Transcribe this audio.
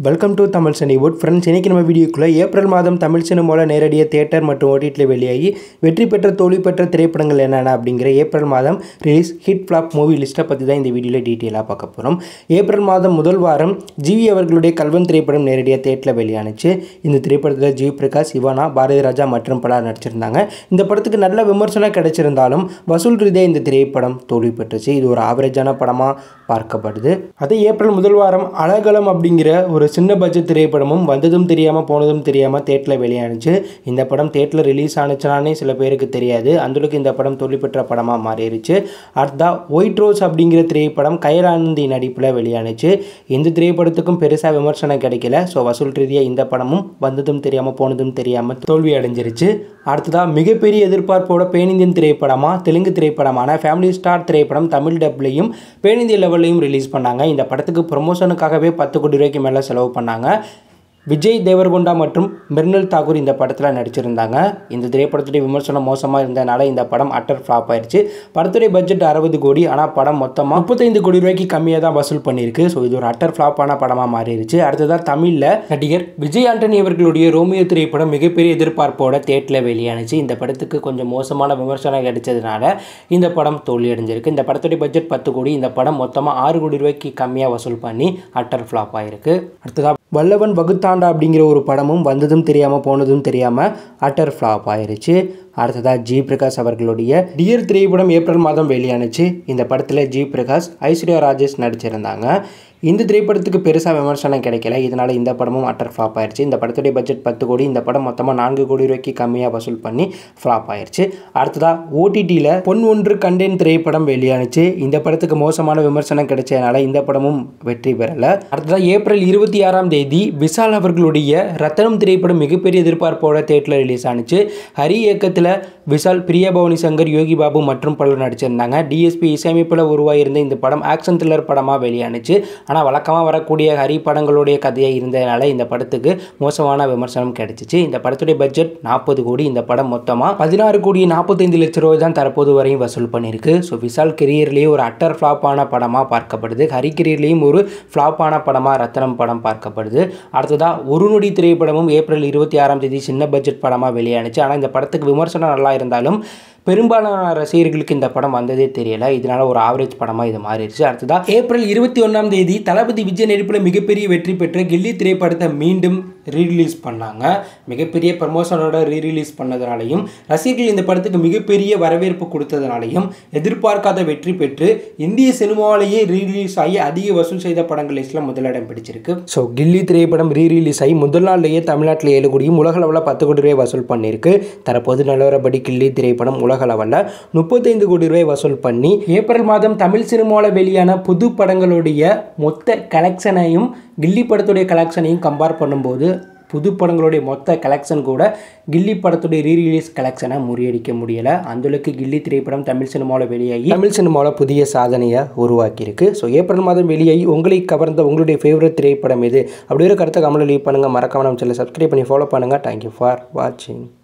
welcome to Tamil சனிவுட் friends இன்றைக்கி நம்ம வீடியோக்குள்ளே ஏப்ரல் மாதம் தமிழ் சினிமாவில் நேரடியாக தியேட்டர் மற்றும் ஓடிடியில் வெளியாகி வெற்றி பெற்ற தோல்வி பெற்ற திரைப்படங்கள் என்னென்ன அப்படிங்கிற ஏப்ரல் மாதம் ரிலீஸ் ஹிட் ஃப்ளாப் மூவி லிஸ்ட்டை பற்றி தான் இந்த வீடியோவில் டீட்டெயிலாக பார்க்க போகிறோம் ஏப்ரல் மாதம் முதல் வாரம் ஜிவி அவர்களுடைய கல்வன் திரைப்படம் நேரடியாக தேட்டரில் வெளியானுச்சு இந்த திரைப்படத்தில் ஜிவி பிரகாஷ் சிவானா பாரதி ராஜா மற்றும் பலர் நடிச்சிருந்தாங்க இந்த படத்துக்கு நல்ல விமர்சனம் கிடைச்சிருந்தாலும் வசூல் ரீதியாக இந்த திரைப்படம் தோல்வி பெற்றுச்சு இது ஒரு ஆவரேஜான படமாக பார்க்கப்படுது அதே ஏப்ரல் முதல் வாரம் அழகலம் அப்படிங்கிற ஒரு சின்ன பட்ஜெட் திரைப்படமும் வந்ததும் தெரியாமல் போனதும் தெரியாமல் தேட்டரில் வெளியானுச்சு இந்த படம் தேட்டரில் ரிலீஸ் ஆனுச்சானே சில பேருக்கு தெரியாது அந்தளவுக்கு இந்த படம் தோல்வி பெற்ற படமாக மாறிடுச்சு அடுத்தா ஒயிட் ரோஸ் அப்படிங்கிற திரைப்படம் கயலானந்தி நடிப்பில் வெளியானுச்சு இந்த திரைப்படத்துக்கும் பெருசாக விமர்சனம் கிடைக்கல ஸோ வசூல் ரீதியாக இந்த படமும் வந்ததும் தெரியாமல் போனதும் தெரியாமல் தோல்வி அடைஞ்சிருச்சு அடுத்ததாக மிகப்பெரிய எதிர்பார்ப்போட பேனிந்தியன் திரைப்படமாக தெலுங்கு திரைப்படமான ஃபேமிலி ஸ்டார் திரைப்படம் தமிழ் டப்லையும் பேனிந்திய லெவல்லையும் ரிலீஸ் பண்ணாங்க இந்த படத்துக்கு ப்ரொமோஷனுக்காகவே பத்து கோடி ரூபாய்க்கு மேலே செலவு பண்ணாங்க விஜய் தேவர்கொண்டா மற்றும் மிர்னல் தாக்கூர் இந்த படத்தில் நடிச்சிருந்தாங்க இந்த திரைப்படத்துடைய விமர்சனம் மோசமாக இருந்ததுனால இந்த படம் அட்டர் ஃப்ளாப் ஆயிடுச்சு படத்துடைய பட்ஜெட் அறுபது கோடி ஆனால் படம் மொத்தமாக முப்பத்தைந்து கோடி ரூபாய்க்கு கம்மியாக தான் வசூல் பண்ணியிருக்கு ஸோ இது ஒரு அட்டர் ஃப்ளாப்பான படமாக மாறிடுச்சு அடுத்ததாக தமிழில் நடிகர் விஜய் ஆண்டனி அவர்களுடைய ரோமியோ திரைப்படம் மிகப்பெரிய எதிர்பார்ப்போட தேட்டில் வெளியானுச்சு இந்த படத்துக்கு கொஞ்சம் மோசமான விமர்சனம் கிடைச்சதுனால இந்த படம் தோல்வி அடைஞ்சிருக்கு இந்த படத்துடைய பட்ஜெட் பத்து கோடி இந்த படம் மொத்தமாக ஆறு கோடி ரூபாய்க்கு கம்மியாக வசூல் பண்ணி அட்டர் ஃப்ளாப் ஆயிருக்கு அடுத்ததாக வல்லவன் வகுத்தாண்டா அப்படிங்கிற ஒரு படமும் வந்ததும் தெரியாமல் போனதும் தெரியாமல் அட்டர் ஃப்ளாப் ஆயிருச்சு அடுத்ததாக ஜி பிரகாஷ் அவர்களுடைய டியர் திரைப்படம் ஏப்ரல் மாதம் வெளியானுச்சு இந்த படத்தில் ஜி பிரகாஷ் ஐஸ்வர்யா ராஜேஷ் நடிச்சிருந்தாங்க இந்த திரைப்படத்துக்கு பெருசாக விமர்சனம் கிடைக்கல இதனால் இந்த படமும் அட்டர் ஃப்ளாப் ஆயிடுச்சு இந்த படத்துடைய பட்ஜெட் பத்து கோடி இந்த படம் மொத்தமாக நான்கு கோடி ரூபாய்க்கு கம்மியாக வசூல் பண்ணி ஃப்ளாப் ஆயிடுச்சு அடுத்ததாக ஓடிடியில் பொன் ஒன்று கண்டேன் திரைப்படம் வெளியானுச்சு இந்த படத்துக்கு மோசமான விமர்சனம் கிடைச்சதுனால இந்த படமும் வெற்றி பெறலை அடுத்ததாக ஏப்ரல் இருபத்தி ஆறாம் தேதி விஷால் அவர்களுடைய ரத்தனம் திரைப்படம் மிகப்பெரிய எதிர்பார்ப்போட தேட்டரில் ரிலீஸ் ஆனிச்சு ஹரி இயக்கத்தில் விஷால் பிரியபவனி சங்கர் யோகி பாபு மற்றும் பலர் நடிச்சிருந்தாங்க டிஎஸ்பி இசையமைப்பில் உருவாகியிருந்த இந்த படம் ஆக்ஷன் த்ரில்லர் படமாக வெளியானுச்சு ஆனால் வழக்கமாக வரக்கூடிய ஹரி படங்களுடைய கதையாக இருந்ததுனால இந்த படத்துக்கு மோசமான விமர்சனம் கிடைச்சிச்சு இந்த படத்துடைய பட்ஜெட் நாற்பது கோடி இந்த படம் மொத்தமாக பதினாறு கோடி நாற்பத்தைந்து லட்ச ரூபாய் தான் தற்போது வரையும் வசூல் பண்ணியிருக்கு ஸோ விஷால் கெரியர்லேயே ஒரு அட்டர் ஃப்ளாப்பான படமாக பார்க்கப்படுது ஹரி கெரியர்லேயும் ஒரு ஃப்ளாப்பான படமாக ரத்தனம் படம் பார்க்கப்படுது அடுத்ததாக ஒரு நொடி திரைப்படமும் ஏப்ரல் இருபத்தி ஆறாம் தேதி சின்ன பட்ஜெட் படமாக வெளியானுச்சு ஆனால் இந்த படத்துக்கு விமர்சனம் நல்லா இருந்தாலும் பெரும்பாலான ரசிகர்களுக்கு இந்த படம் வந்ததே தெரியல இதனால ஒரு ஆவரேஜ் படமாக இது மாறிடுச்சு அடுத்ததாக ஏப்ரல் இருபத்தி ஒன்றாம் தேதி தளபதி விஜய் நடிப்பில் மிகப்பெரிய வெற்றி பெற்ற கில்லி திரைப்படத்தை மீண்டும் ரீரிலீஸ் பண்ணாங்க மிகப்பெரிய ப்ரமோஷனோட ரீரிலீஸ் பண்ணதுனாலையும் ரசிகர்கள் இந்த படத்துக்கு மிகப்பெரிய வரவேற்பு கொடுத்ததுனாலையும் எதிர்பார்க்காத வெற்றி பெற்று இந்திய சினிமாவிலேயே ரீரிலீஸ் ஆகி அதிக வசூல் செய்த படங்கள் லிஸ்ட்டில் முதலிடம் பிடிச்சிருக்கு ஸோ கில்லி திரைப்படம் ரீரிலீஸ் ஆகி முதல் நாள்லேயே தமிழ்நாட்டில் ஏழு கோடியும் உலக அளவில் பத்து கோடி ரூபாய் வசூல் பண்ணியிருக்கு தற்போது நிலவரப்படி கில்லி திரைப்படம் உலக அளவில் முப்பத்தைந்து கோடி ரூபாய் வசூல் பண்ணி ஏப்ரல் மாதம் தமிழ் சினிமாவில் வெளியான புது படங்களுடைய மொத்த கலெக்ஷனையும் கில்லி படத்துடைய கலெக்ஷனையும் கம்பேர் பண்ணும்போது புது படங்களுடைய மொத்த கலெக்ஷன் கூட கில்லி படத்துடைய ரீரிலீஸ் கலெக்ஷனை முறியடிக்க முடியலை அந்தளவுக்கு கில்லி திரைப்படம் தமிழ் சினிமாவில் வெளியாகி தமிழ் சினிமாவில் புதிய சாதனையை உருவாக்கியிருக்கு ஸோ ஏப்ரல் மாதம் வெளியாகி உங்களை கவர்ந்த உங்களுடைய ஃபேவரட் திரைப்படம் எது அப்படி ஒரு கருத்தை கமெண்ட் லீவ் பண்ணுங்கள் மறக்காம நம்ம சேனல் சப்ஸ்கிரைப் பண்ணி ஃபாலோ பண்ணுங்கள் தேங்க்யூ ஃபார் வாட்சிங்